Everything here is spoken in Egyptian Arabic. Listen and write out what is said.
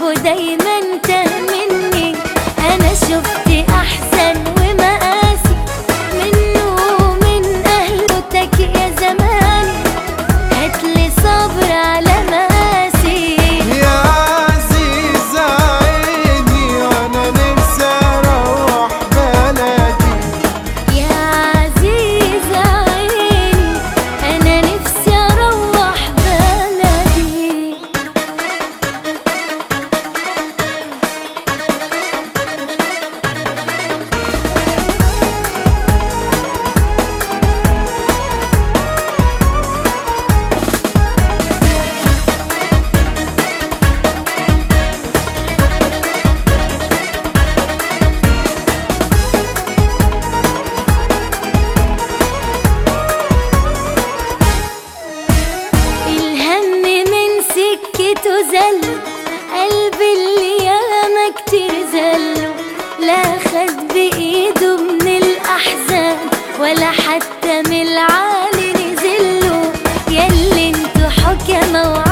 ودايما تهمني انا شفت احسن ومقاسي منه ومن اهلتك يا زماني هاتلي صبر على مقاسي يا عزيز عيني انا نفسي اروح بلدي يا عزيز عيني انا نفسي اروح بلدي الهم من سكته زل قلبي اللي ياما كتير زله لا خد بإيده من الأحزان ولا حتى من العالي نزله ياللي انتوا حكمة